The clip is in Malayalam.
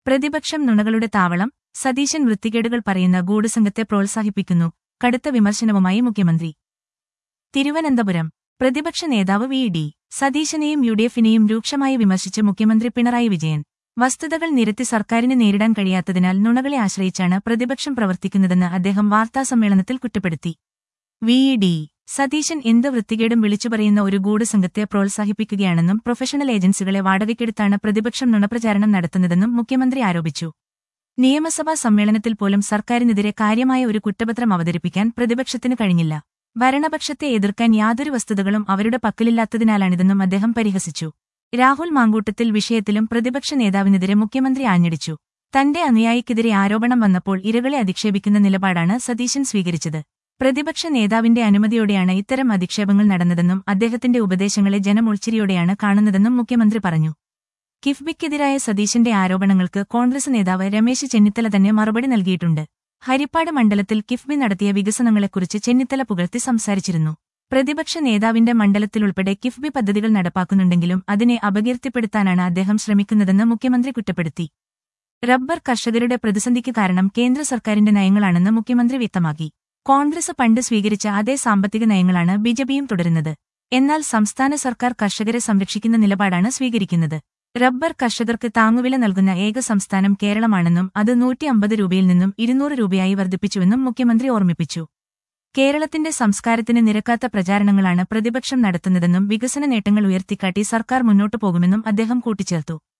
പ്രതിപക്ഷം നുണകളുടെ താവളം സതീശൻ വൃത്തികേടുകൾ പറയുന്ന ഗൂഢസംഘത്തെ പ്രോത്സാഹിപ്പിക്കുന്നു കടുത്ത വിമർശനവുമായി മുഖ്യമന്ത്രി തിരുവനന്തപുരം പ്രതിപക്ഷ നേതാവ് വി ഡി സതീശനെയും യു ഡി എഫിനെയും രൂക്ഷമായി വിമർശിച്ച് മുഖ്യമന്ത്രി പിണറായി വിജയൻ വസ്തുതകൾ നിരത്തി സർക്കാരിന് നേരിടാൻ കഴിയാത്തതിനാൽ നുണകളെ ആശ്രയിച്ചാണ് പ്രതിപക്ഷം പ്രവർത്തിക്കുന്നതെന്ന് അദ്ദേഹം വാർത്താസമ്മേളനത്തിൽ കുറ്റപ്പെടുത്തി വി ഡി സതീശൻ എന്ത് വൃത്തികേടും വിളിച്ചുപറയുന്ന ഒരു ഗൂഢസംഘത്തെ പ്രോത്സാഹിപ്പിക്കുകയാണെന്നും പ്രൊഫഷണൽ ഏജൻസികളെ വാടകയ്ക്കെടുത്താണ് പ്രതിപക്ഷം നുണപ്രചാരണം നടത്തുന്നതെന്നും മുഖ്യമന്ത്രി ആരോപിച്ചു നിയമസഭാ സമ്മേളനത്തിൽ പോലും സർക്കാരിനെതിരെ കാര്യമായ ഒരു കുറ്റപത്രം അവതരിപ്പിക്കാൻ പ്രതിപക്ഷത്തിന് കഴിഞ്ഞില്ല ഭരണപക്ഷത്തെ എതിർക്കാൻ യാതൊരു വസ്തുതകളും അവരുടെ പക്കലില്ലാത്തതിനാലാണിതെന്നും അദ്ദേഹം പരിഹസിച്ചു രാഹുൽ മാങ്കൂട്ടത്തിൽ വിഷയത്തിലും പ്രതിപക്ഷ നേതാവിനെതിരെ മുഖ്യമന്ത്രി ആഞ്ഞടിച്ചു തന്റെ അനുയായിക്കെതിരെ ആരോപണം വന്നപ്പോൾ ഇരകളെ അധിക്ഷേപിക്കുന്ന നിലപാടാണ് സതീശൻ സ്വീകരിച്ചത് പ്രതിപക്ഷ നേതാവിന്റെ അനുമതിയോടെയാണ് ഇത്തരം അധിക്ഷേപങ്ങൾ നടന്നതെന്നും അദ്ദേഹത്തിന്റെ ഉപദേശങ്ങളെ ജനം ഉൾച്ചിരിയോടെയാണ് കാണുന്നതെന്നും മുഖ്യമന്ത്രി പറഞ്ഞു കിഫ്ബിക്കെതിരായ സതീശന്റെ ആരോപണങ്ങൾക്ക് കോൺഗ്രസ് നേതാവ് രമേശ് ചെന്നിത്തല തന്നെ മറുപടി നൽകിയിട്ടുണ്ട് ഹരിപ്പാട് മണ്ഡലത്തിൽ കിഫ്ബി നടത്തിയ വികസനങ്ങളെക്കുറിച്ച് ചെന്നിത്തല പുകഴ്ത്തി സംസാരിച്ചിരുന്നു പ്രതിപക്ഷ നേതാവിന്റെ മണ്ഡലത്തിലുൾപ്പെടെ കിഫ്ബി പദ്ധതികൾ നടപ്പാക്കുന്നുണ്ടെങ്കിലും അതിനെ അപകീർത്തിപ്പെടുത്താനാണ് അദ്ദേഹം ശ്രമിക്കുന്നതെന്ന് മുഖ്യമന്ത്രി കുറ്റപ്പെടുത്തി റബ്ബർ കർഷകരുടെ പ്രതിസന്ധിക്ക് കാരണം കേന്ദ്ര സർക്കാരിന്റെ നയങ്ങളാണെന്ന് മുഖ്യമന്ത്രി വ്യക്തമാക്കി കോൺഗ്രസ് പണ്ട് സ്വീകരിച്ച അതേ സാമ്പത്തിക നയങ്ങളാണ് ബിജെപിയും തുടരുന്നത് എന്നാൽ സംസ്ഥാന സർക്കാർ കർഷകരെ സംരക്ഷിക്കുന്ന നിലപാടാണ് സ്വീകരിക്കുന്നത് റബ്ബർ കർഷകർക്ക് താങ്ങുവില നൽകുന്ന ഏക സംസ്ഥാനം കേരളമാണെന്നും അത് നൂറ്റി അമ്പത് രൂപയിൽ നിന്നും ഇരുന്നൂറ് രൂപയായി വർദ്ധിപ്പിച്ചുവെന്നും മുഖ്യമന്ത്രി ഓർമ്മിപ്പിച്ചു കേരളത്തിന്റെ സംസ്കാരത്തിന് നിരക്കാത്ത പ്രചാരണങ്ങളാണ് പ്രതിപക്ഷം നടത്തുന്നതെന്നും വികസന നേട്ടങ്ങൾ ഉയർത്തിക്കാട്ടി സർക്കാർ മുന്നോട്ടു പോകുമെന്നും അദ്ദേഹം കൂട്ടിച്ചേർത്തു